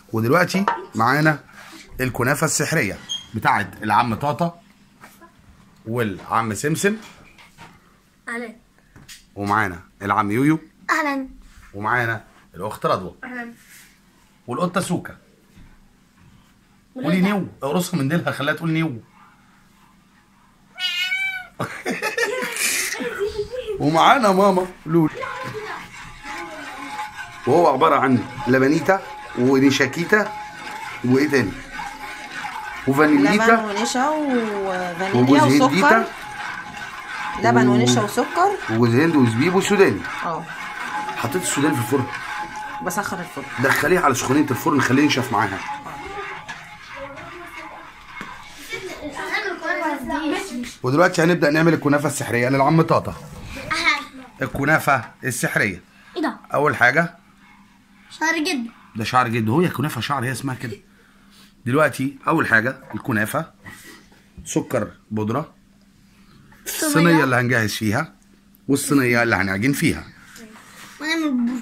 ودلوقتي معانا الكنافه السحريه بتاعت العم طاطا والعم سمسم اهلا ومعانا العم يويو اهلا ومعانا الاخت رضوى اهلا والقطه سوكا قولي نيو اقرصها من ديلها خليها تقول نيو ومعانا ماما لولو وهو عباره عن لبنيتا ونشاكيتا وايه تاني لبن وفانيليتا ونشا وفانيليا وجوز وسكر هنديتا لبن و- ونشا وسكر وجوز هند وزبيب وسوداني اه حطيت السوداني في الفرن بسخن الفرن دخليه على سخونيه الفرن خليه ينشف معاها ودلوقتي هنبدا نعمل الكنافه السحريه للعم طاطا الكنافه السحريه ايه ده؟ اول حاجه شهر جدا ده شعر جد هو كنافه شعر هي اسمها كده دلوقتي اول حاجه الكنافه سكر بودره الصينيه اللي هنجهز فيها والصينيه اللي هنعجن فيها ونعمل بو-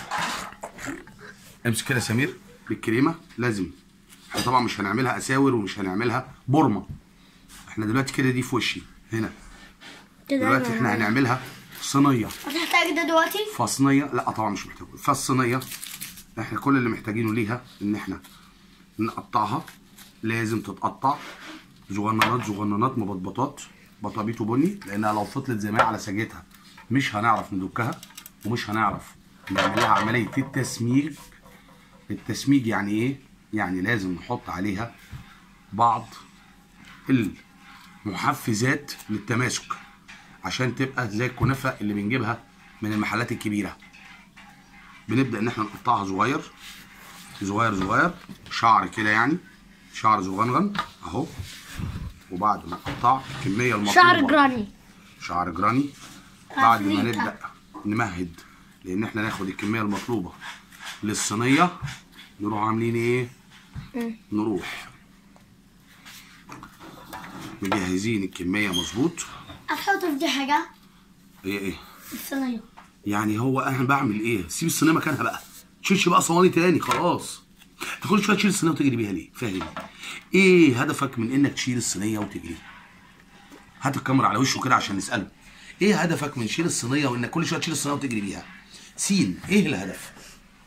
امسك كده يا سمير بالكريمه لازم احنا طبعا مش هنعملها اساور ومش هنعملها بورمه احنا دلوقتي كده دي في وشي هنا كده دلوقتي احنا هنعملها صينيه هتحتاج ده دلوقتي؟ فصينيه لا طبعا مش محتاج فالصينيه احنا كل اللي محتاجينه ليها ان احنا نقطعها لازم تتقطع صغننات صغننات مبطبطات بطابيط بني لانها لو فضلت زي ما هي على سجتها مش هنعرف ندكها ومش هنعرف نعمل لها عمليه التسميج التسميج يعني ايه يعني لازم نحط عليها بعض المحفزات للتماسك عشان تبقى زي الكنافه اللي بنجيبها من المحلات الكبيره بنبدا ان احنا نقطعها صغير صغير صغير شعر كده يعني شعر صغنغن اهو وبعد ما نقطع الكميه المطلوبه شعر جراني شعر جراني بعد ما عفريتة. نبدا نمهد لان احنا ناخد الكميه المطلوبه للصينيه نروح عاملين ايه نروح مجهزين الكميه مظبوط هتحط في دي حاجة هي ايه الصينية يعني هو انا بعمل ايه سيب الصينيه مكانها بقى تشيلش بقى صواني تاني خلاص انت كل شويه تشيل الصينيه وتجري بيها ليه فاهم ايه هدفك من انك تشيل الصينيه وتجري هات الكاميرا على وشه كده عشان نساله ايه هدفك من شيل الصينيه وانك كل شويه تشيل الصينيه وتجري بيها سين ايه الهدف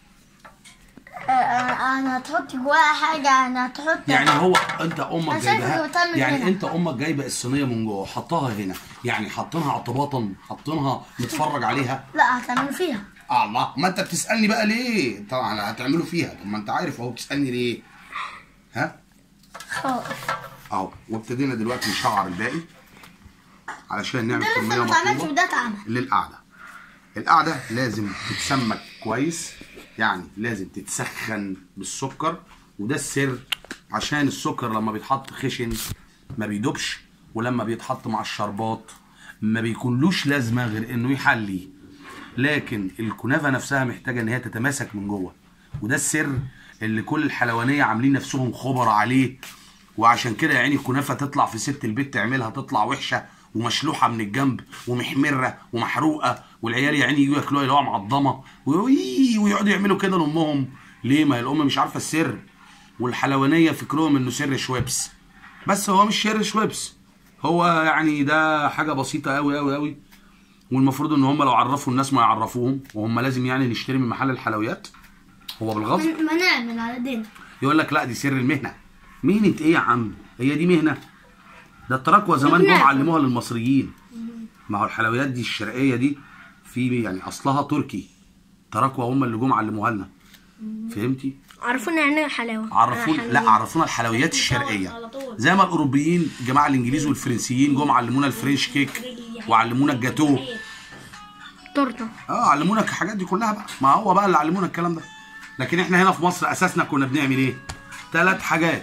انا هتحط جواها حاجة انا هتحط يعني هو انت امك أنا شايفة جايبها كنت بتعمل يعني هنا. انت امك جايبه الصينيه من جوه حطها هنا يعني حاطينها اعتباطا حاطينها نتفرج عليها لا هتعمل فيها الله ما انت بتسالني بقى ليه طبعا هتعملوا فيها طب ما انت عارف اهو بتسالني ليه ها خلاص اهو وابتدينا دلوقتي نشعر الباقي علشان نعمل ده لسه كميه ما اتعملش مطلوبه وده اتعمل للقعده القعده لازم تتسمك كويس يعني لازم تتسخن بالسكر وده السر عشان السكر لما بيتحط خشن ما بيدوبش ولما بيتحط مع الشربات ما بيكونلوش لازمه غير انه يحلي لكن الكنافه نفسها محتاجه ان هي تتماسك من جوه وده السر اللي كل الحلوانيه عاملين نفسهم خبر عليه وعشان كده يا عيني الكنافه تطلع في ست البيت تعملها تطلع وحشه ومشلوحه من الجنب ومحمره ومحروقه والعيال يا عيني يجوا ياكلوها يلاقوها معضمه وي- ويقعدوا يعملوا كده لامهم ليه ما هي الام مش عارفه السر والحلوانيه فكرهم انه سر شويبس بس هو مش سر شويبس هو يعني ده حاجه بسيطه قوي قوي قوي والمفروض ان هم لو عرفوا الناس ما يعرفوهم وهم لازم يعني نشتري من محل الحلويات هو بالغصب من- ما نعمل على ايدينا يقول لك لا دي سر المهنه مهنه ايه يا عم هي دي مهنه ده التراكوة زمان جم ناكل. علموها للمصريين ما هو الحلويات دي الشرقيه دي في يعني اصلها تركي تراكوة هم اللي جم علموها لنا فهمتي عرفونا يعني ايه حلاوة عرفونا لا عرفونا الحلويات الشرقيه زي ما الاوروبيين الجماعه الانجليز والفرنسيين جم علمونا الفرنش كيك وعلمونا الجاتو تورته اه علمونا الحاجات دي كلها بقى ما هو بقى اللي علمونا الكلام ده لكن احنا هنا في مصر اساسنا كنا بنعمل ايه ثلاث حاجات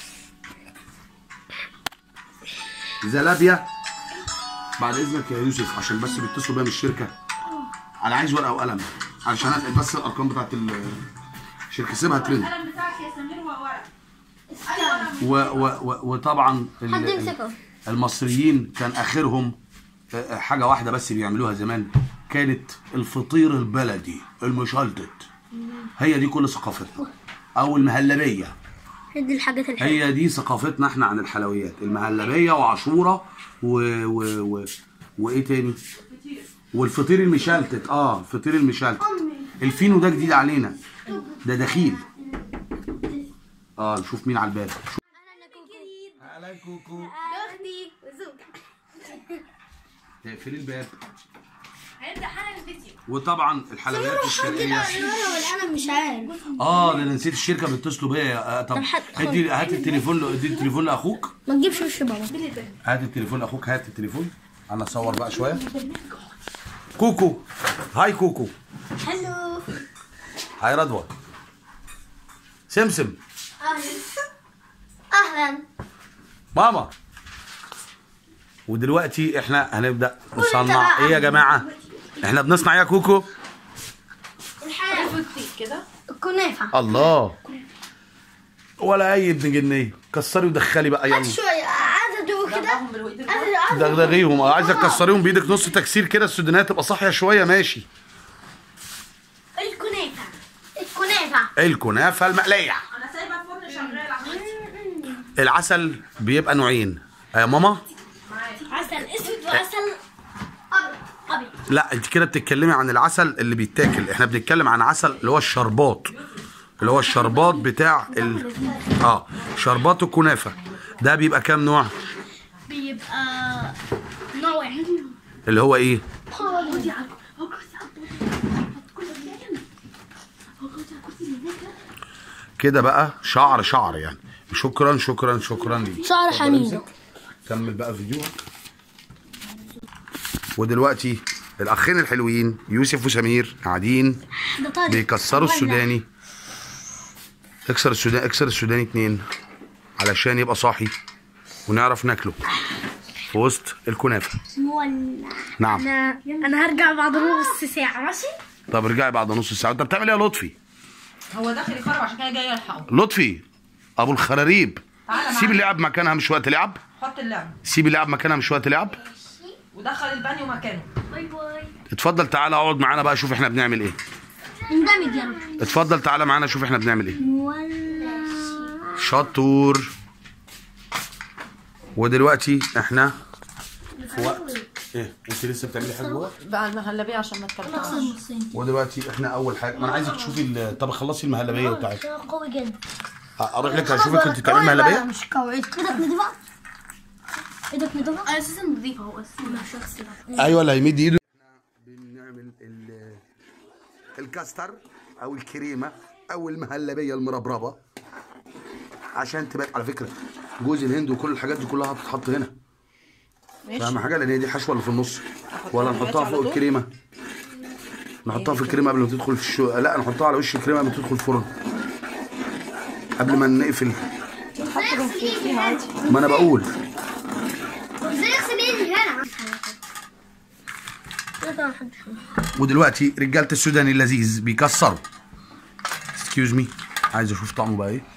زلابيا بعد اذنك يا يوسف عشان بس بيتصلوا بيا من الشركه انا عايز ورقه وقلم علشان انقل بس الارقام بتاعت الشركه سيبها ترند القلم بتاعك يا سمير هو ورق و و و وطبعا ال- حد ال- يمسكه. المصريين كان اخرهم آه، حاجه واحده بس بيعملوها زمان كانت الفطير البلدي المشلتت هي دي كل ثقافتنا او المهلبيه دي الحاجات الحلوة هي دي ثقافتنا احنا عن الحلويات المهلبيه وعاشوره و... و... و... وايه تاني والفطير المشلتت اه الفطير المشلتت الفينو ده جديد علينا ده دخيل اه نشوف مين على الباب هلا كوكو اختي وزوجة تقفلي الباب هيبدأ حالا الفيديو وطبعا الحلويات الشرقيه انا مش عارف اه ده انا نسيت الشركه بيتصلوا بيا آه طب طب حد- ادي هات التليفون ل- ادي التليفون لاخوك ما تجيبش وش بابا هات التليفون لاخوك هات التليفون انا اصور بقى شويه كوكو هاي كوكو حلو هاي رضوى سمسم اهلا ماما ودلوقتي احنا هنبدا نصنع ايه يا جماعه احنا بنصنع ايه يا كوكو الحلوة كده الكنافة الله ولا اي ابن جنيه كسري ودخلي بقى يلا شوية عايزة ادوق كده ضربهم بالوقت عايزة- دغدغيهم اه عايزك تكسريهم بايدك نص تكسير كده السودانيه تبقى صاحيه شويه ماشي الكنافة الكنافة الكنافه المقليه انا سايبه الفرن شغال عشان العسل بيبقى نوعين آه يا ماما عسل اسود وعسل ابيض ابيض لا انت كده بتتكلمي عن العسل اللي بيتاكل احنا بنتكلم عن عسل اللي هو الشربات اللي هو الشربات بتاع ال... اه شربات الكنافه ده بيبقى كام نوع بيبقى نوع واحد اللي هو ايه كده بقى شعر شعر يعني شكرا شكرا شكرا ليك شعر حميد كمل بقى فيديوك ودلوقتي الاخين الحلوين يوسف وسمير قاعدين ده طارق بيكسروا السوداني اكسر السوداني اكسر السوداني اتنين علشان يبقى صاحي ونعرف ناكله في وسط الكنافه مولع نعم انا انا هرجع بعد نص ساعة ماشي طب ارجعي بعد نص ساعه انت بتعمل ايه يا لطفي هو داخل يخرب عشان كده جاي الحقه لطفي ابو الخراريب تعالى سيب معايا اللعب مكانها مش وقت لعب حط اللعب سيب اللعب مكانها مش وقت لعب ودخل البانيو مكانه باي باي اتفضل تعالى اقعد معانا بقى شوف احنا بنعمل ايه اندمج يا رب اتفضل تعالى معانا شوف احنا بنعمل ايه مولع شطور ودلوقتي احنا في وقت ايه انت لسه بتعملي حاجه جوه بقى المهلبيه عشان ما تكلمش ودلوقتي احنا اول حاجه ما انا عايزك تشوفي ال- طب خلصي المهلبيه بتاعتك قوي جدا اروح لك اشوفك انت بتعملي مهلبيه مش قوي ايدك نضيفة ايدك نضيفة انا اساسا نضيفة هو اساسا انا شخص ايوه اللي هيمد ايده بنعمل ال- الكاستر او الكريمه او المهلبيه المربربه عشان تبقى على فكره جوز الهند وكل الحاجات دي كلها هتتحط هنا فاهم حاجه لان هي دي حشوه اللي في النص ولا دلوقتي نحطها على فوق طول؟ الكريمه نحطها في الكريمه قبل ما تدخل في الشو لا نحطها على وش الكريمه قبل ما تدخل الفرن قبل ما نقفل حط فيها عادي ما انا بقول ازاي اغسل ايدي هنا ودلوقتي رجاله السوداني اللذيذ بيكسروا اكسكيوز مي عايز اشوف طعمه بقى ايه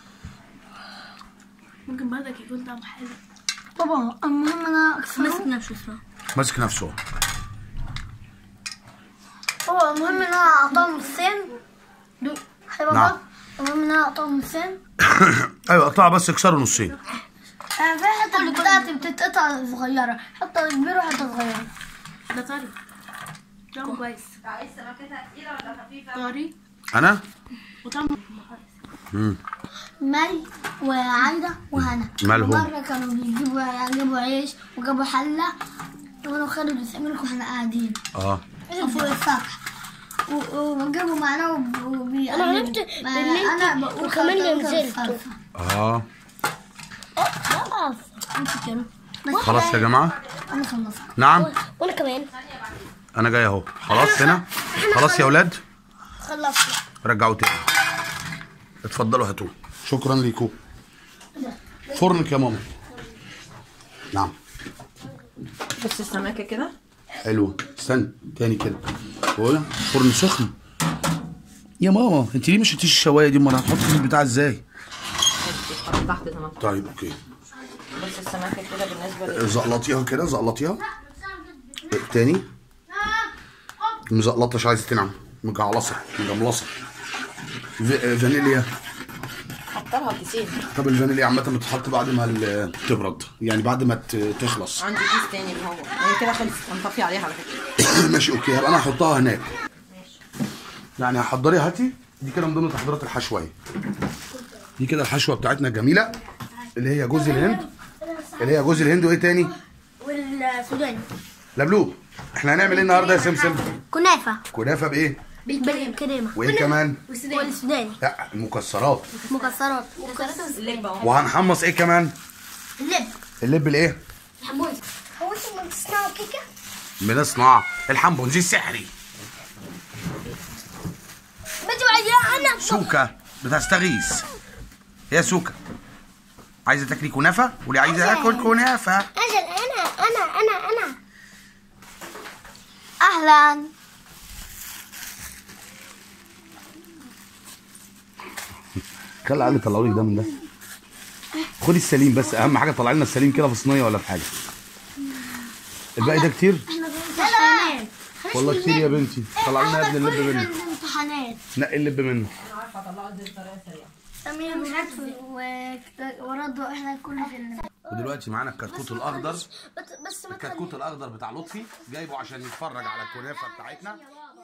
ممكن بعدك يكون طعمه حلو بابا المهم انا اكسر ماسك نفسه ماسك نفسه بابا المهم ان انا اقطعه نصين دو حلو نعم. بابا المهم ان انا اقطعه نصين ايوه قطعها بس اكسره نصين يعني في حتة بتاعتي بتتقطع صغيرة حتة كبيرة وحتة صغيرة ده طري طعمه كويس عايز سمكتها تقيله ولا خفيفه طري انا وطعمه مم. مي وعايدة وهنا مالهم؟ مرة كانوا بيجيبوا يجيبوا عيش وجابوا حلة وانا وخالد بنستعملكم واحنا قاعدين اه فوق السطح و- وجابوا معانا وب- وبي أنا عرفت ما إن أنت انا بقول وكمان خلطة نزلتوا. الصلصة. اه خلاص انت كده بس خلاص يا جماعه انا خلصت نعم وانا كمان انا جاي اهو خلاص هنا خلاص يا اولاد خلصت رجعوا تاني اتفضلوا هاتوه شكرا ليكم فرنك يا ماما نعم بص السمكه كده حلوه استنى تاني كده ولا فرن سخن يا ماما انت ليه مش هتيجي الشوايه دي امال هتحط في البتاع ازاي تتحط تحت زي ما انت طيب اوكي بص السمكه كده بالنسبه لي زقلطيها كده زقلطيها تاني مزقلطه مش عايزه تنعم مجعلصه مجملصه في- فانيليا كترها كيسين طب الفانيليا عامه بتتحط بعد ما ال- تبرد يعني بعد ما ت- تخلص عندي كيس تاني اللي هو هي كده خلصت هنطفي عليها على فكره ماشي اوكي هبقى انا هحطها هناك يعني هحضريها هاتي دي كده من ضمن تحضيرات الحشويه دي كده الحشوه بتاعتنا الجميله اللي هي جوز الهند اللي هي جوز الهند وايه تاني والسوداني لبلوب احنا هنعمل ايه النهارده يا سمسم كنافة كنافه بايه بالكريمة وايه كمان والسوداني لا المكسرات مكسرات اللب اهو وهنحمص ايه كمان اللب اللب الايه حموز هو انتوا بتصنعوا كيكة؟ بنصنع الحمبونزي السحري بدي عايزة انا سوكا بتستغيث يا سوكا عايزه تاكلي كنافه واللي عايزه اكل كنافه اجل انا انا انا انا اهلا خلي علي طلعوا لك ده من ده خدي السليم بس اهم حاجه طلع لنا السليم كده في صينيه ولا في حاجه الباقي ده كتير امتحانات والله كتير يا بنتي طلع لنا يا ابني اللب منه امتحانات نقي اللب منه سمير مش عارف وردوا احنا كل في ودلوقتي معانا الكتكوت الاخضر بس بس ما الكتكوت الاخضر بتاع لطفي جايبه عشان يتفرج على الكنافه بتاعتنا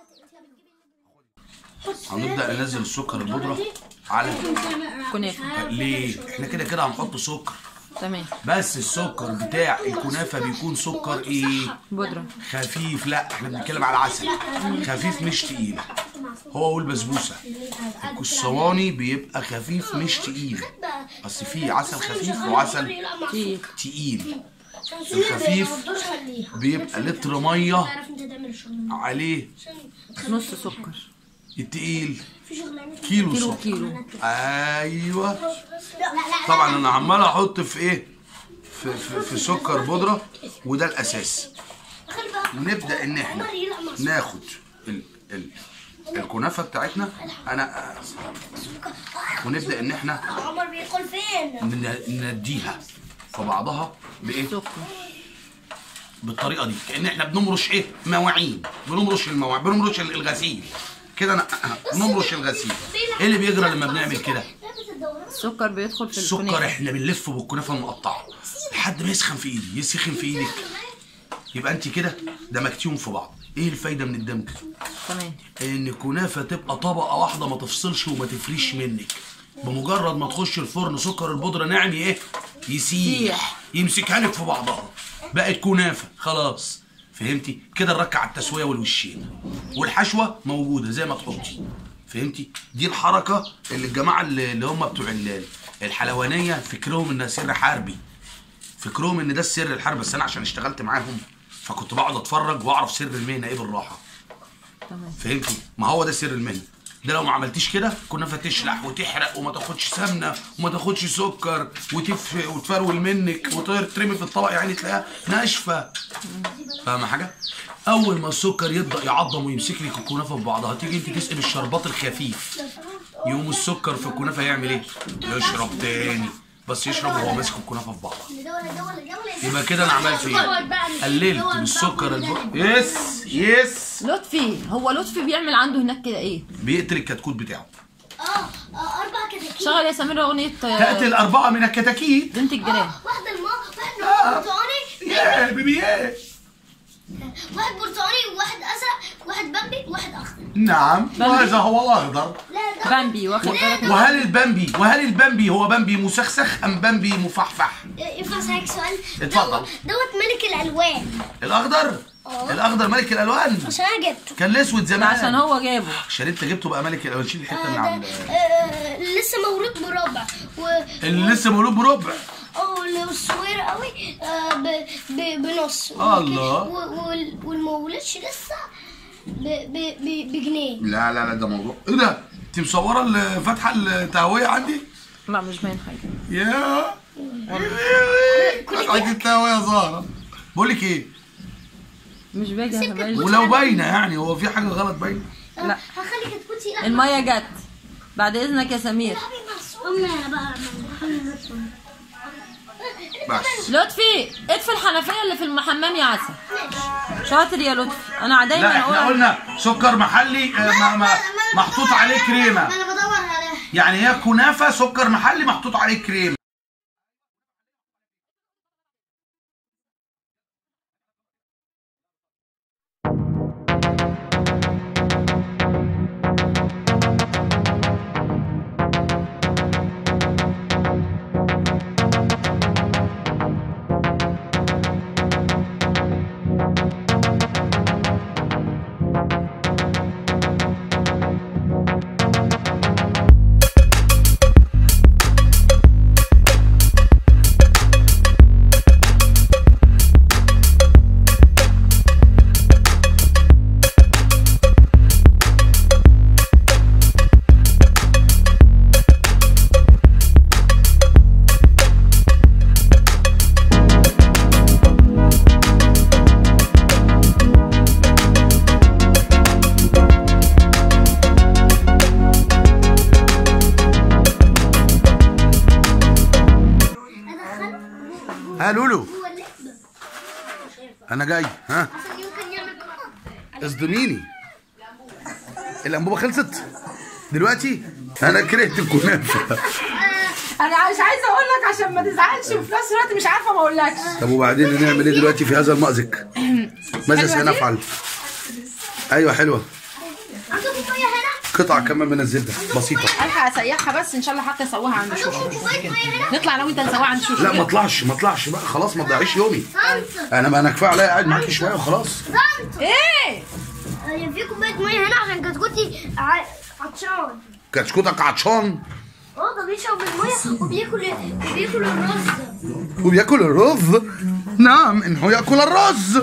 هنبدا ننزل السكر البودره على كنافه ليه احنا كده كده هنحط سكر تمام بس السكر بتاع الكنافه بيكون سكر ايه بودره خفيف لا احنا بنتكلم على عسل خفيف مش تقيل هو والبسبوسه الصواني بيبقى خفيف مش تقيل اصل في عسل خفيف وعسل تقيل. تقيل الخفيف بيبقى لتر ميه عليه نص سكر التقيل كيلو كيلو سكر كيلو ايوه طبعا انا عمال احط في ايه في, في, في سكر بودره وده الاساس ونبدا ان احنا ناخد ال ال الكنافه بتاعتنا انا ونبدا ان احنا عمر بيدخل فين؟ ن- نديها في بعضها بايه سكر بالطريقه دي كان احنا بنمرش ايه مواعين بنمرش المواعين بنمرش الغسيل كده أنا نمرش الغسيل ايه اللي بيجرى لما بنعمل كده السكر بيدخل في السكر الكنافه احنا بنلفه بالكنافه المقطعه لحد ما يسخن في ايدي يسخن في ايدك يبقى انت كده دمجتيهم في بعض ايه الفايده من الدمج تمام ان الكنافه تبقى طبقه واحده ما تفصلش وما تفريش منك بمجرد ما تخش الفرن سكر البودره ناعم ايه يسيح يسيح. يمسكها لك في بعضها بقت كنافه خلاص فهمتي كده نركع على التسويه والوشين والحشوه موجوده زي ما تحطي فهمتي دي الحركه اللي الجماعه اللي اللي هم بتوع ال- الحلوانيه فكرهم انها سر حربي فكرهم ان ده السر الحرب بس انا عشان اشتغلت معاهم فكنت بقعد اتفرج واعرف سر المهنه ايه بالراحه تمام فهمتي ما هو ده سر المهنه ده لو ما عملتيش كده كنافه تشلح وتحرق وما تاخدش سمنه وما تاخدش سكر وتف وتفرول منك وترمي في الطبق يعني تلاقيها ناشفه فاهمه حاجه اول ما السكر يبدا يعظم ويمسك لك الكنافه في بعضها تيجي انت تسقي بالشربات الخفيف يقوم السكر في الكنافه يعمل ايه يشرب تاني بس يشرب وهو ماسك الكنافه في بعضها يبقى كده انا عملت ايه قللت بالسكر الب... يس يس لطفي هو لطفي بيعمل عنده هناك كده ايه بيقتل الكتكوت بتاعه اه آه، اربع كتاكيت شغل يا سمير اغنيه آه، تقتل أربعة من الكتاكيت بنت الجيران واحدة الماء واحد برتقاني يا بيبي يا واحد برتقاني وواحد ازرق واحد بامبي وواحد اخضر نعم وهذا هو الأخضر لا ده بامبي واخد بالك من- وهل البامبي وهل البامبي هو بامبي مسخسخ أم بامبي مفحفح ينفع اسالك سؤال اتفضل. دوت- دوت ملك الالوان الأخضر اه. الأخضر ملك الألوان عشان انا جبته كان الأسود زمان عشان هو جابه عشان أنت جبته بقى ملك الألوان شيل الحتة من آه، على ده آه، لسه مولود بربع و اللي لسه مولود بربع اه اللي الصغير قوي آه، ب... ب... بنص الله. و... وال- والمولودش لسه ب... ب... ب... بجنيه لا لا لا ده موضوع إيه ده؟ أنت مصورة الفتحة التهوية عندي؟ لا مش باين حاجه يا فتحة التهوية ظاهرة بقول لك إيه؟ مش باين باين ولو باينة يعني هو في حاجة غلط باينة؟ لا هخلي كتكوتي لا الميه جت بعد اذنك يا سمير امي انا بقى بس لطفي اطفي الحنفيه اللي في الحمام يا عسل شاطر يا لطفي انا دايما لا احنا اقول قلنا سكر محلي آه، ما ما محطوط عليه كريمه انا بدور على يا يعني هي كنافه سكر محلي محطوط عليه كريم ها لولو انا جاي ها يمكن يعمل اصدميني الانبوبه خلصت دلوقتي انا كرهت الكنافه انا مش عايزه اقول لك عشان ما تزعلش وفي نفس الوقت مش عارفه ما اقولكش طب وبعدين نعمل ايه دلوقتي في هذا المأزق ماذا حلوة دي؟ سنفعل ايوه حلوه عندكم ميه هنا قطعه كمان من الزبده بسيطه الحق اسيحها بس ان شاء الله حتى اسويها عند شوشو مش مشكله نطلع انا وانت نسويها عند شوشو لا ما اطلعش ما اطلعش بقى خلاص ما تضيعيش يومي انا ما انا كفايه عليا قاعد معاكي شويه وخلاص ايه في كوبايه ميه هنا عشان كتكوتي ع- عطشان كشكوتك عطشان اه ده بيشرب الميه وبياكل وبياكل الرز وبياكل الرز نعم انه ياكل الرز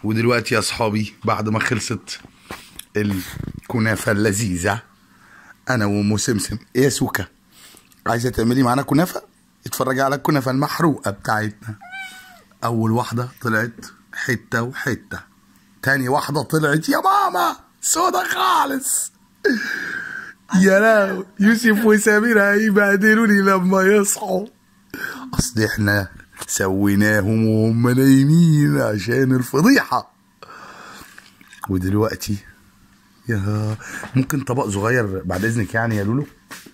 ودلوقتي يا اصحابي بعد ما خلصت الكنافه اللذيذه انا وام سمسم ايه يا سوكا عايزه تعملي معانا كنافه اتفرجي على الكنافه المحروقه بتاعتنا اول واحده طلعت حته وحته تاني واحده طلعت يا ماما سودا خالص يا لا يوسف وسمير هيبهدلوني لما يصحوا اصل احنا سويناهم وهم نايمين عشان الفضيحه ودلوقتي يا ممكن طبق صغير بعد اذنك يعني يا لولو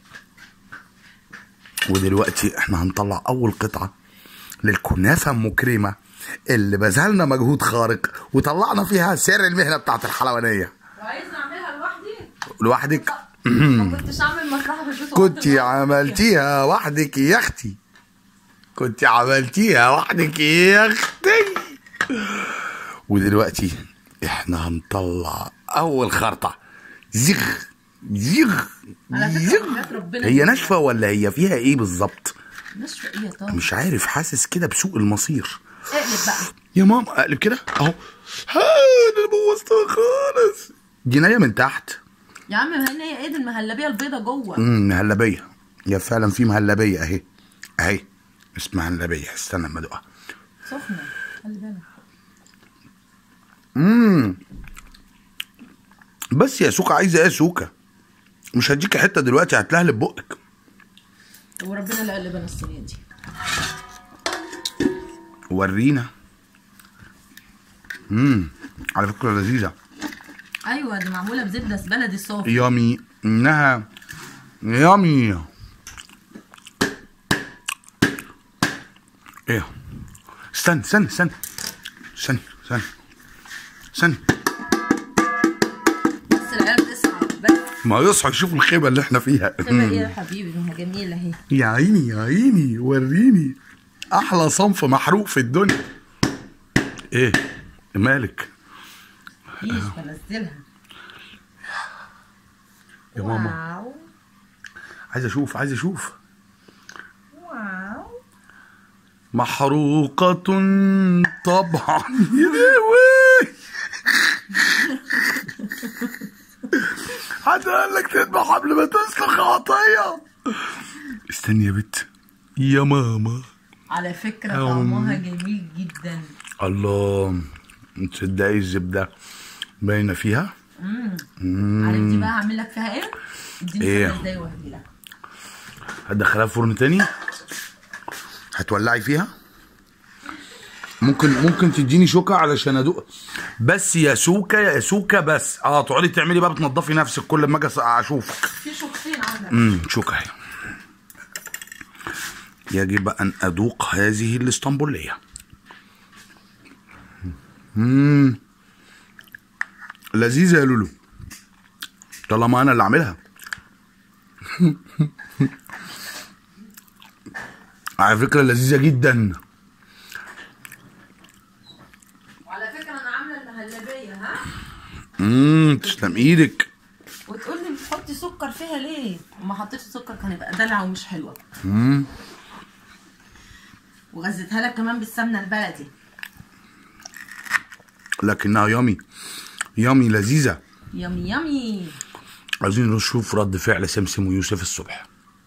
ودلوقتي احنا هنطلع اول قطعه للكنافه ام كريمه اللي بذلنا مجهود خارق وطلعنا فيها سر المهنه بتاعت الحلوانيه وعايز اعملها لوحدي لوحدك ما كنتش اعمل مصلحه في البيت كنت عملتيها وحدك يا اختي كنت عملتيها وحدك يا اختي ودلوقتي احنا هنطلع اول خرطه زغ زغ على فكرة زغ وحياة ربنا هي ناشفه ولا هي فيها ايه بالظبط نشفى ايه يا طارق مش عارف حاسس كده بسوء المصير اقلب بقى يا ماما اقلب كده اهو ها انا بوظتها خالص جنايه من تحت يا عم هنا هي ايه دي المهلبيه البيضه جوه امم مهلبيه يا فعلا في مهلبيه اهي اهي اسمها مهلبيه استنى اما ادوقها سخنه خلي بالك امم بس يا سوكا عايزه ايه يا سوكا مش هديكي حته دلوقتي هتلهلب بقك وربنا اللي قلبنا السنه دي ورينا امم على فكره لذيذه ايوه دي معموله بزبده بلدي صافي يامي انها يامي ايه استنى استنى استنى استنى استنى استنى بس العيال تصحى بس ما يصحى يشوف الخيبه اللي احنا فيها تبقى ايه يا حبيبي ما هي جميله اهي يا عيني يا عيني وريني احلى صنف محروق في الدنيا ايه مالك مفيش بنزلها يا ماما واو عايز اشوف عايز اشوف واو محروقة طبعا يا لهوي حد قال لك تذبح قبل ما تسلخ عطية استني يا بت يا ماما على فكره أم. طعمها جميل جدا الله تصدقي الزبدة باينة فيها عارف دي بقى هعمل لك فيها ايه؟ اديني إيه؟ خمس دقايق وهدي لك هتدخلها في فرن تاني هتولعي فيها ممكن ممكن تديني شوكة علشان ادوق بس يا سوكة يا سوكة بس اه تقعدي تعملي بقى بتنضفي نفسك كل ما اجي أس- اشوفك في شوكتين عندك امم شوكة اهي يجب ان ادوق هذه الاسطنبولية امم لذيذة يا لولو طالما انا اللي عاملها على فكرة لذيذة جدا وعلى فكره انا عامله المهلبيه ها امم تسلم ايدك وتقول لي بتحطي سكر فيها ليه؟ وما حطيتش سكر كان يبقى دلع ومش حلوه امم وغزيتها لك كمان بالسمنه البلدي لكنها يامي يامي لذيذة يامي يامي عايزين نشوف رد فعل سمسم ويوسف الصبح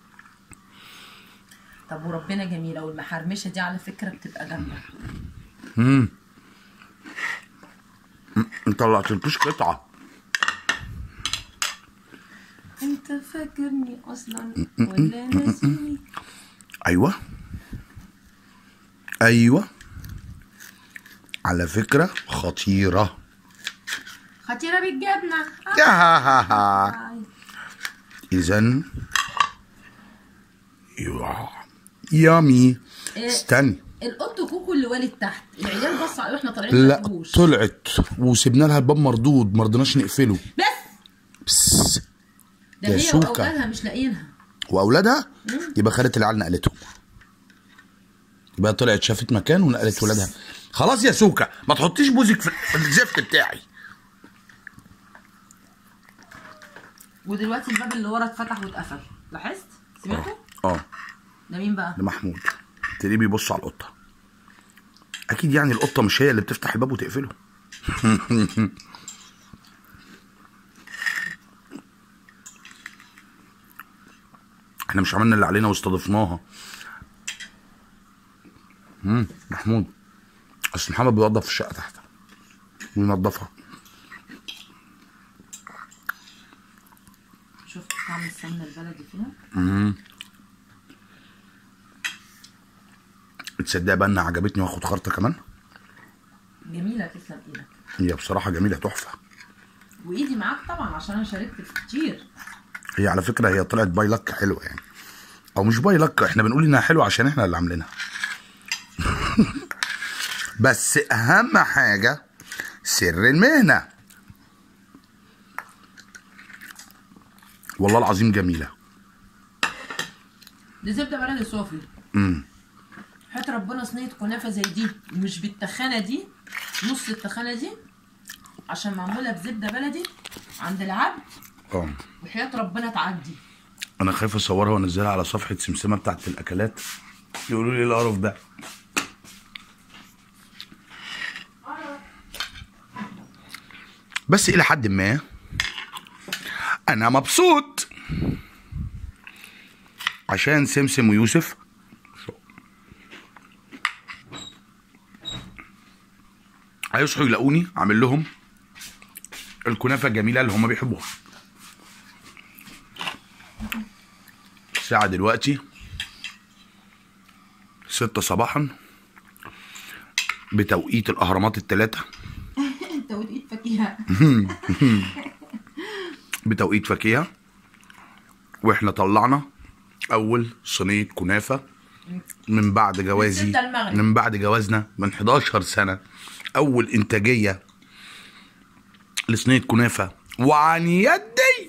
طب وربنا جميله والمحرمشه دي على فكره بتبقى جامده امم انت طلعتلكوش قطعة انت فاكرني اصلا ولا ناسيني ايوه ايوه على فكرة خطيرة خطيره بالجبنه يا ها ها ها اذا يا- يامي إيه؟ استني القط كوكو اللي والد تحت العيال بصوا عليه واحنا طالعين ما لا لقوهوش. طلعت وسيبنا لها الباب مردود ما رضيناش نقفله بس بس ده يا هي سوكا. واولادها مش لاقيينها واولادها يبقى خدت العيال نقلتهم يبقى طلعت شافت مكان ونقلت ولادها خلاص يا سوكا ما تحطيش بوزك في في الزفت بتاعي ودلوقتي الباب اللي ورا اتفتح واتقفل لاحظت سمعته اه ده مين بقى ده محمود تلاقيه بيبص على القطه اكيد يعني القطه مش هي اللي بتفتح الباب وتقفله احنا مش عملنا اللي علينا واستضفناها امم محمود اصل محمد بيوظف الشقه تحت وينظفها شفت طعم السمنه البلدي فيها تصدق بقى انها عجبتني واخد خرطه كمان جميله تسلم ايدك هي بصراحه جميله تحفه وايدي معاك طبعا عشان انا شاركت في كتير هي على فكره هي طلعت باي لك حلوه يعني او مش باي لك احنا بنقول انها حلوه عشان احنا اللي عاملينها بس اهم حاجه سر المهنه والله العظيم جميله دي زبده بلدي صافي امم حياة ربنا صينية كنافة زي دي مش بالتخانة دي نص التخانة دي عشان معمولة بزبدة بلدي عند العبد اه وحياة ربنا تعدي انا خايف اصورها وانزلها على صفحه سمسمه بتاعت الاكلات يقولوا لي إيه القرف ده بس الى حد ما انا مبسوط عشان سمسم ويوسف هيصحوا يلاقوني عامل لهم الكنافه الجميله اللي هم بيحبوها الساعة دلوقتي ستة صباحا بتوقيت الأهرامات التلاتة انت ودقيت فاكيها بتوقيت فاكهة واحنا طلعنا أول صينية كنافة من بعد جوازي ستة المغرب. من بعد جوازنا من 11 سنة أول إنتاجية لصينية كنافة وعن يدي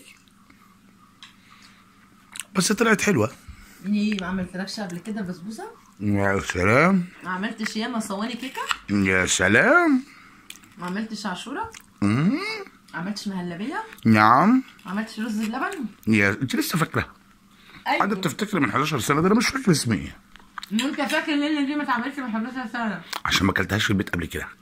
بس طلعت حلوة يعني ما عملتلكش قبل كده بسبوسة يا سلام ما عملتش ياما صواني كيكة يا سلام ما عملتش عاشورة مم. ما عملتش مهلبية نعم ما عملتش رز بلبن يا انت لسه فاكره حاجه ايوه بتفتكر من 11 سنه ده انا مش فاكر اسمي ايه انت فاكر الليله دي ما اتعملتش من 11 سنه عشان ما اكلتهاش في البيت قبل كده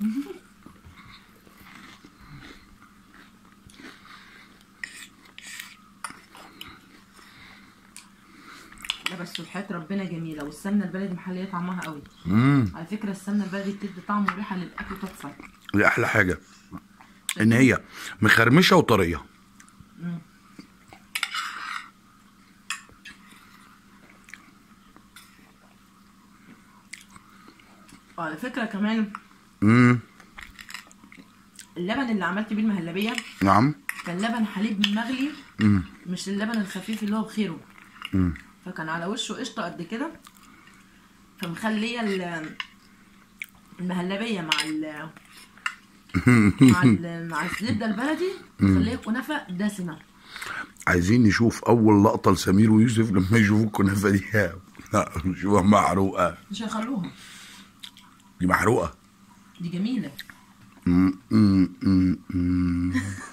لا بس وحياة ربنا جميله والسمنه البلدي محليه طعمها قوي امم على فكره السمنه البلدي بتدي طعم وريحه للاكل تحفه دي احلى حاجه ان هي مخرمشه وطريه وعلى فكره كمان امم اللبن اللي عملت بيه المهلبيه نعم كان لبن حليب مغلي امم مش اللبن الخفيف اللي هو بخيره امم فكان على وشه قشطه قد كده فمخليه ال- المهلبيه مع ال مع ال مع الزبده البلدي مخليه كنافه دسمه عايزين نشوف اول لقطه لسمير ويوسف لما يشوفوا الكنافه دي لا نشوفها محروقه مش هيخلوها دي محروقه دي جميله أمم، أمم، أمم، أمم.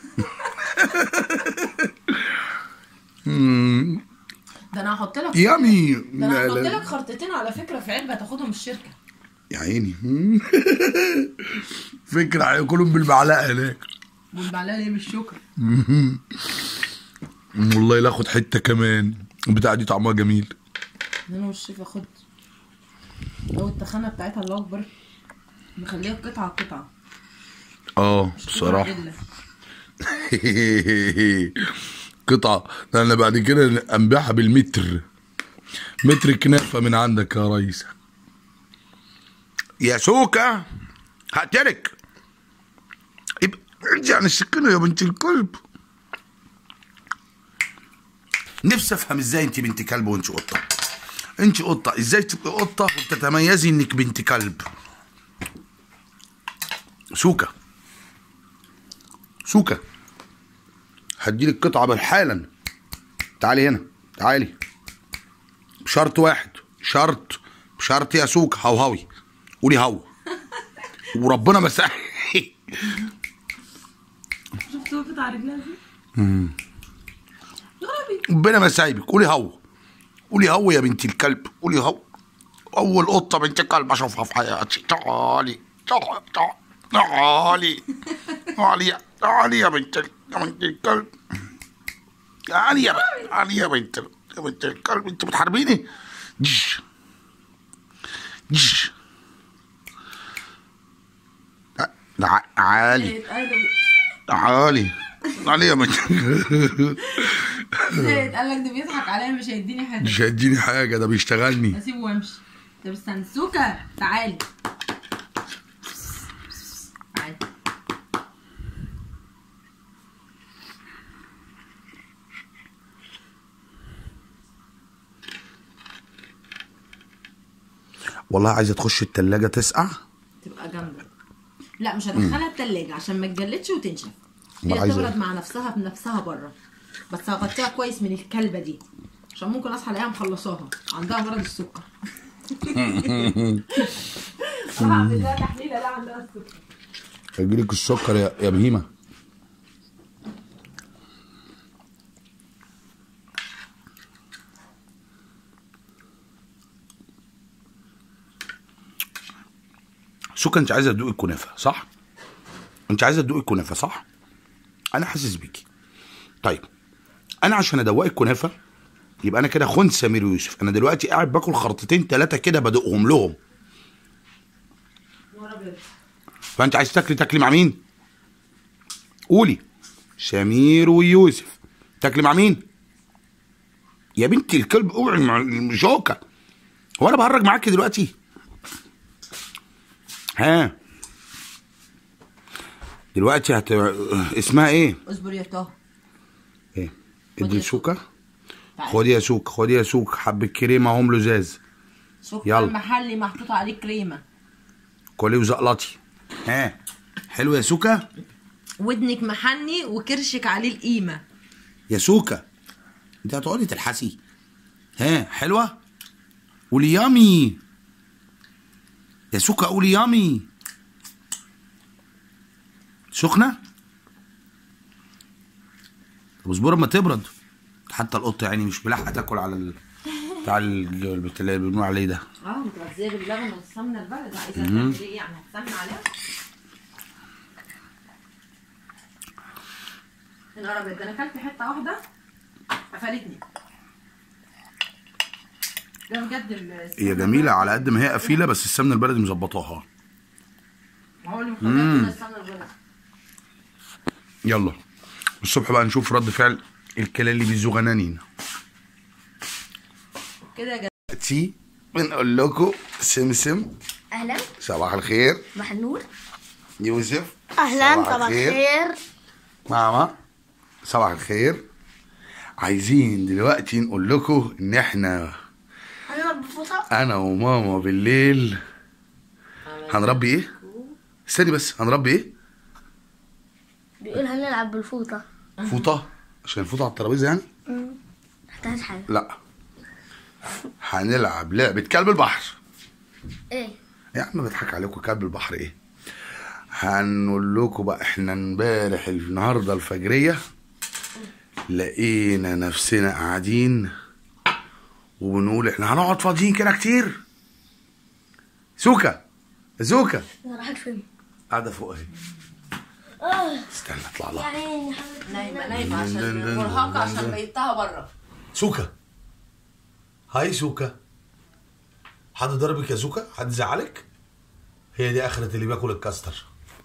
أمم. ده انا هحط لك يامي ده انا لا، هحط لا. لك خرطتين على فكره في علبه تاخدهم الشركه يا عيني فكرة هياكلهم بالمعلقة هناك والمعلقه ليه بالشوكه والله لا اخد حتة كمان البتاعة دي طعمها جميل انا والشيف اخد لو التخانه بتاعتها الله اكبر مخليها قطعه قطعه اه مش قطعة بصراحة إلا. قطعة ده انا بعد كده انبيعها بالمتر متر كنافة من عندك يا ريس يا سوكا هقتلك يبقى ارجع عن السكينة يا بنت الكلب نفسي افهم ازاي انت بنت كلب وانت قطة انت قطة ازاي تبقي قطة وتتميزي انك بنت كلب سوكا سوكا هديلك قطعة بالحالا تعالي هنا تعالي بشرط واحد شرط بشرط يا سوكا هوهوي قولي هو وربنا مساء شفت وقفت على رجلها دي غبي ربنا ما سايبك قولي هو قولي هو يا بنت الكلب قولي هو اول قطه بنت كلب اشوفها في حياتي تعالي تعالي تعالي تعالي تعالي تعالي يا بنت ال- يا بنت الكلب تعالي يا بنت تعالي يا بنت ال- يا بنت الكلب انت بتحاربيني جش جش تع- تعالي تعالي تعالي يا بنت زيد قال لك ده بيضحك عليا مش هيديني حاجه مش هيديني حاجه ده بيشتغلني اسيبه وامشي طب استنى سوكا تعالي تعالي والله عايزه تخش التلاجة تسقع تبقى جامده لا مش هدخلها التلاجة عشان ما تجلدش وتنشف أمال هي عايزة تبرد إيه؟ مع نفسها بنفسها بره بس هغطيها كويس من الكلبه دي عشان ممكن اصحى الاقيها مخلصاها عندها مرض السكر الحمد لله تحليله لا عندها السكر هيجيلك السكر يا يا بهيمه سكر انت عايزه تدوقي الكنافه صح انت عايزه تدوقي الكنافه صح انا حاسس بيكي طيب انا عشان ادوقي الكنافه يبقى انا كده خنت سمير ويوسف انا دلوقتي قاعد باكل خرطتين ثلاثه كده بدوقهم لهم فانت عايز تاكلي تاكلي مع مين قولي سمير ويوسف تاكلي مع مين يا بنتي الكلب اوعي مع الجوكة هو انا بهرج معاكي دلوقتي ها دلوقتي هت... اسمها ايه اصبر يا طه ايه خدي ادي يا سوكا تعالي. خدي يا سوك خدي يا سوك حبة كريمة هم لزاز سكر يلا. محلي محطوط عليه كريمه كلي وزقلطي ها حلو يا سوكا ودنك محني وكرشك عليه القيمه يا سوكا انت هتقعدي تلحسي ها حلوة قولي يامي يا سوكا قولي يامي سخنة طب اصبر اما تبرد حتى القطة يعني مش ملاحقة تاكل على ال... بتاع ال- اللي بنقول عليه ده اه متغذيه باللبن والسمنه البلد عايزه تعمل ايه يعني هتسمن عليها يا نهار ابيض ده انا اكلت حته واحده قفلتني ده بجد ال- هي جميلة على قد ما هي قفيلة بس السمنة البلدي مظبطاها ما هو اللي مخليها كده السمنه البلد يلا الصبح بقى نشوف رد فعل الكلالي بالزغنانين كده يا جماعه تي بنقول لكم سمسم اهلا صباح الخير صباح النور يوسف اهلا صباح صباح الخير. الخير ماما صباح الخير عايزين دلوقتي نقول لكم ان احنا انا بفوطه انا وماما بالليل هنربي ايه استني بس هنربي ايه بيقول هنلعب بالفوطه فوطه عشان الفوطه على الترابيزه يعني محتاج حاجه لا هنلعب لعبه كلب البحر ايه يا عم بضحك عليكم كلب البحر ايه هنقول لكم بقى احنا امبارح النهارده الفجريه لقينا نفسنا قاعدين وبنقول احنا هنقعد فاضيين كده كتير سوكا سوكا راحت فين قاعده فوق اهي اه استنى اطلع لها يعني نايمه نايمه عشان مرهقه عشان بيتها بره سوكا هاي سوكا حد ضربك يا سوكا حد زعلك هي دي اخرة اللي بياكل الكاستر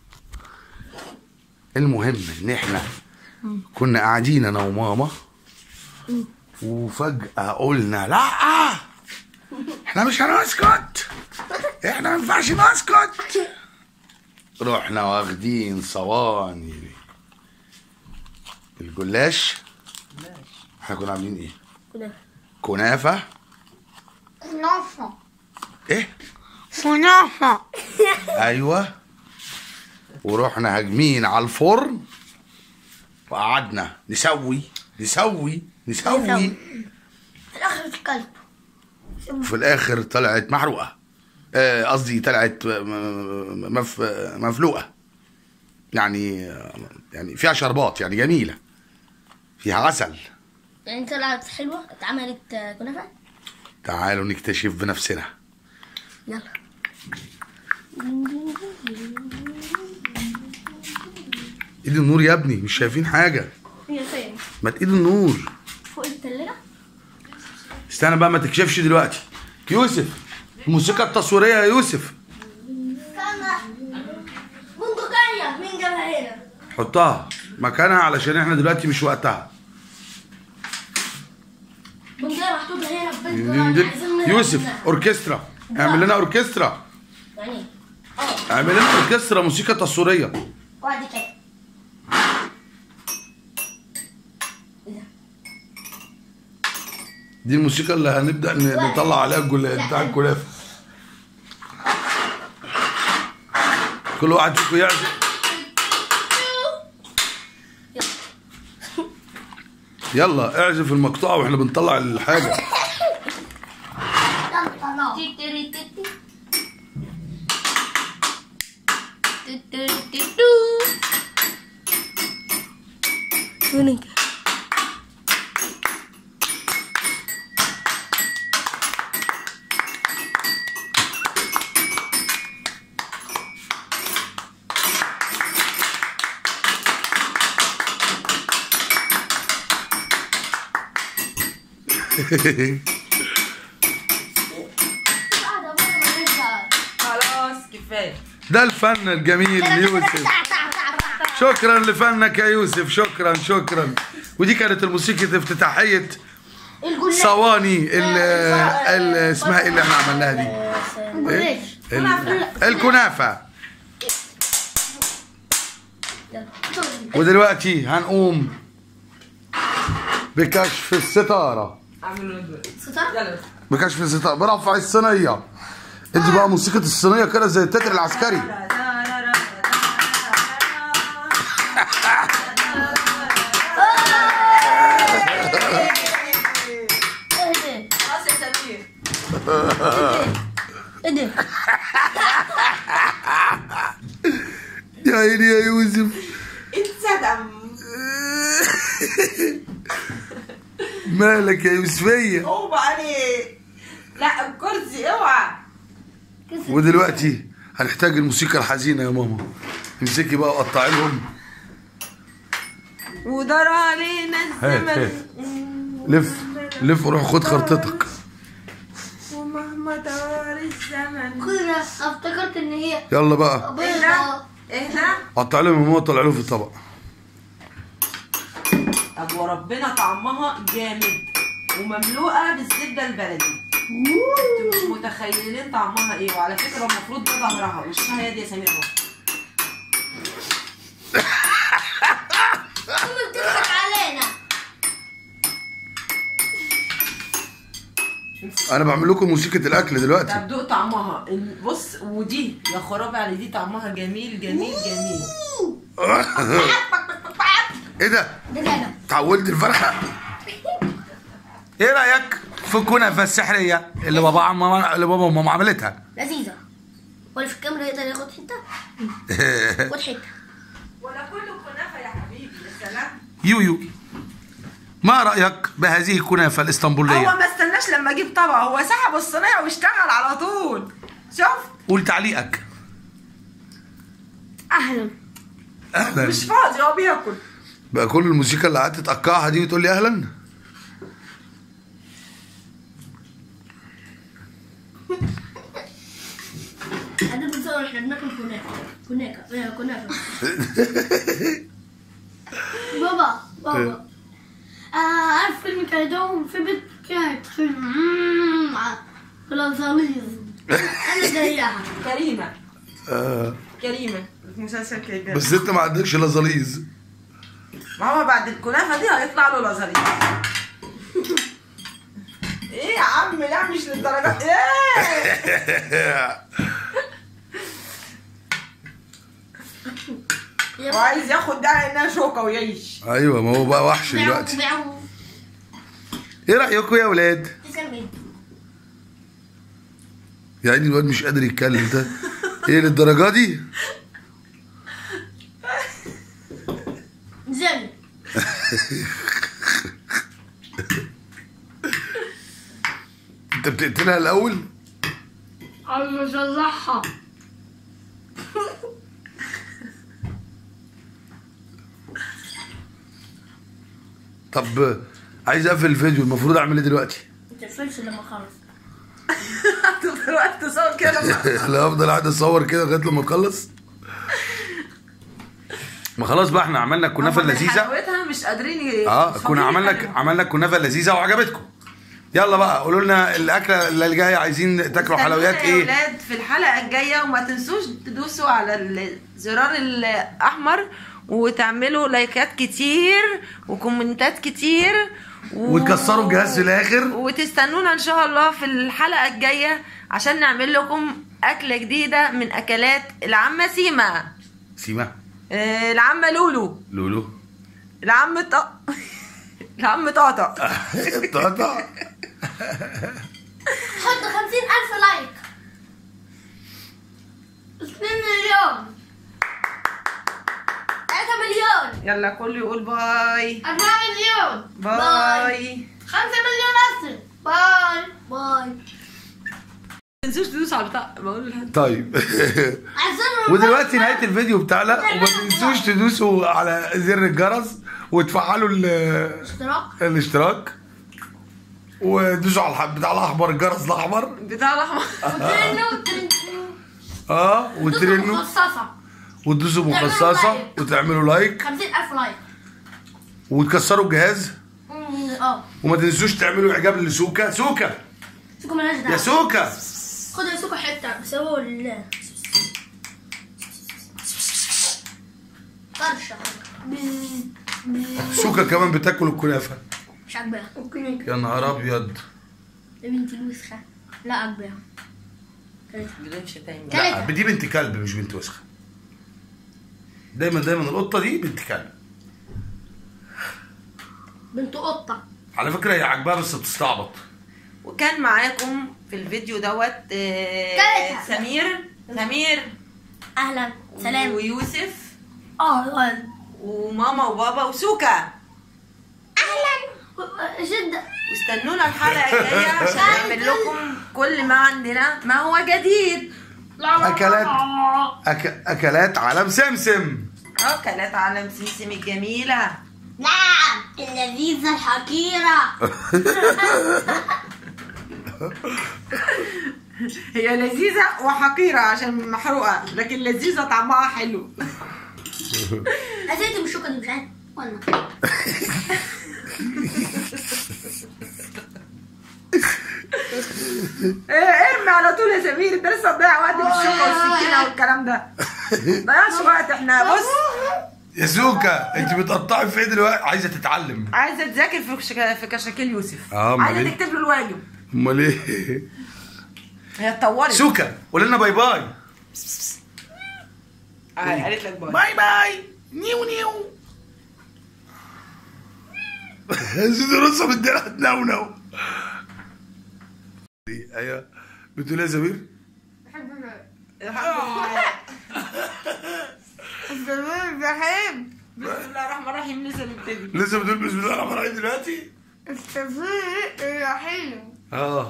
المهم ان احنا كنا قاعدين انا وماما وفجأة قلنا لا احنا مش هنسكت احنا ما ينفعش نسكت رحنا واخدين صواني الجلاش احنا كنا عاملين ايه كده كنافة كنافه ايه كنافه ايوه ورحنا هاجمين على الفرن وقعدنا نسوي نسوي نسوي نسوي. في الاخر الكلب وفي الاخر طلعت محروقه آه، قصدي طلعت م- م- مف مفلوقه يعني يعني فيها شربات يعني جميله فيها عسل يعني طلعت حلوه اتعملت آه، كنافه تعالوا نكتشف بنفسنا يلا ايد النور يا ابني مش شايفين حاجه هي فين؟ ما تقيد النور فوق التلاجة؟ استنى بقى ما تكشفش دلوقتي يوسف الموسيقى التصويريه يا يوسف استنى بندقية مين جابها هنا؟ حطها مكانها علشان احنا دلوقتي مش وقتها بندقية محطوطة هنا في بيت جوه، عايزين نهرب يوسف منها. اوركسترا اعمل لنا اوركسترا يعني اه اعمل لنا اوركسترا موسيقى تصويريه وبعد كده دي الموسيقى اللي هنبدا ن- نطلع عليها الجل... بتاع الكلافه كل واحد فيكم يعزف يلا اعزف المقطوعه واحنا بنطلع الحاجه خلاص كفايه ده الفن الجميل يوسف شكرا لفنك يا يوسف شكرا شكرا ودي كانت الموسيقى افتتاحيه صواني ال ال اسمها ايه اللي احنا عملناها دي؟ إيه؟ ال- الكنافه ودلوقتي هنقوم بكشف الستاره اعملوا دلوقتي ستار؟ يلا بكشف الستاره برفع الصينيه ادي بقى موسيقى الصينيه كده زي التتر العسكري اهدى خلاص يا سمير اهدى يا عيني يا يوسف انسدم مالك يا يوسفيه اوعى عليك لا الكرسي اوعى ودلوقتي هنحتاج الموسيقى الحزينه يا ماما امسكي بقى وقطعي لهم ودار علينا هات هات الزمن لف لف وروح خد خرطتك ومهما دار الزمن كده افتكرت ان هي يلا بقى بيضة اهنا قطع لهم يا ماما طلع لهم في الطبق طب وربنا طعمها جامد ومملوءه بالزبده البلدي انتوا مش متخيلين طعمها ايه وعلى فكره المفروض ده ظهرها وشها يا دي يا سمير اهو امي بتضحك علينا انا بعمل لكم موسيقى الاكل دلوقتي طب دوق طعمها ال- بص ودي يا خرابي على دي طعمها جميل جميل جميل ايه ده ده جانا اتعودت الفرخه ايه رايك في الكنافه السحريه اللي بابا عم اللي بابا وماما عملتها لذيذة ولا في الكاميرا يقدر ياخد حتة خد حتة ولا كله كنافه يا حبيبي يا سلام يويو ما رايك بهذه الكنافه الاسطنبوليه هو ما استناش لما اجيب طبق هو سحب الصينيه واشتغل على طول شفت قول تعليقك اهلا اهلا مش فاضي هو بياكل بقى كل الموسيقى اللي قعدت تقعها دي وتقول لي اهلا انا بنصور احنا بناكل كنافة كنافة إيه، كنافة بابا بابا آه عارف فيلم كان يدوم في بيت كانت فيلم بلازاليز انا زيها كريمه آه. كريمه في مسلسل كريمه بس انت ما عندكش لازاليز ما هو بعد الكنافه دي هيطلع له لازاليز ايه يا عم لا مش للدرجه ايه وعايز ياخد ده انها شوكه ويعيش ايوه ما هو بقى وحش دلوقتي ايه رايكم يا ولاد يا عيني الواد مش قادر يتكلم ده ايه للدرجه دي زل انت بتقتلها الاول عم صلحها طب عايز اقفل الفيديو المفروض اعمل ايه دلوقتي؟ ما تقفلش لما اخلص هتفضل وقت تصور كده لما- لا افضل قاعد اصور كده لغايه لما اخلص ما خلاص بقى احنا عملنا الكنافه هما من اللذيذه حلاوتها مش قادرين ي- اه مش كنا فاضيين عملنا يتكلموا. عملنا الكنافه اللذيذه وعجبتكم يلا بقى قولوا لنا الاكله اللي جايه عايزين تاكلوا حلويات استنونا يا ايه ولاد في الحلقه الجايه وما تنسوش تدوسوا على الزرار الاحمر وتعملوا لايكات كتير وكومنتات كتير و... وتكسروا الجهاز في الاخر وتستنونا ان شاء الله في الحلقه الجايه عشان نعمل لكم اكله جديده من اكلات العمه سيما سيما آه، العمه لولو لولو العم ط... العم طاطا طاطا حط خمسين ألف لايك اتنين مليون تلاتة مليون يلا كله يقول باي أربعة مليون باي خمسة مليون أصل باي باي ما تنسوش تدوسوا على البتاع بقول لحد طيب عايزين ودلوقتي نهايه الفيديو بتاعنا وما تنسوش تدوسوا على زر الجرس وتفعلوا ال- اشتراك الاشتراك ودوسوا على الح- بتاع الاحمر الجرس الاحمر بتاع الاحمر وترنوا وترنوا اه وترنوا مخصصة وتدوسوا تعملوا مخصصه لايك. وتعملوا لايك خمسين ألف لايك وتكسروا الجهاز مم، اه وما تنسوش تعملوا اعجاب لسوكا سوكا سوكا مالهاش يا دعوة سوكا خد يا سوكا حتة سووا ال طرشة سوكا كمان بتاكل الكنافه مش عاجباها يا نهار ابيض يا بنتي الوسخة لا عاجباها بدون شتايم لا دي بنت كلب مش بنت وسخه دايما دايما القطه دي بنت كلب بنت قطة على فكره هي عاجباها بس بتستعبط وكان معاكم في الفيديو دوت آه، تلاتة. سمير سمير أهلا سلام ويوسف اه اه وماما وبابا وسوكا أهلا جدا واستنونا الحلقه الجايه عشان نعمل لكم كل ما عندنا ما هو جديد أكلات. أك... اكلات عالم سمسم اكلات عالم سمسم الجميله نعم اللذيذة الحقيرة هي لذيذه وحقيره عشان محروقه لكن لذيذه طعمها حلو أزيت بالشوكة دي مش عارف ولا إيه، ارمي على طول يا سمير انت لسه تضيع وقت بالشوكه والسكينه والكلام ده ضيعش وقت احنا بص يا سوكا انت بتقطعي في ايه دلوقتي عايزه تتعلم عايزه تذاكر في شك- في كشاكيل يوسف آه، أمال عايزه إيه؟ تكتب له الواجب امال ايه هي اتطورت سوكا قول لنا باي باي آه، قالت لك باي باي باي نيو نيو زيد رصه بالدرع تنونو ايوه بتقول ايه يا سمير؟ الرحيم بسم الله الرحمن الرحيم لسه بنبتدي لسه بتقول بسم الله الرحمن الرحيم دلوقتي؟ الرحيم اه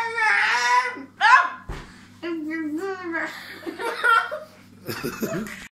الرحيم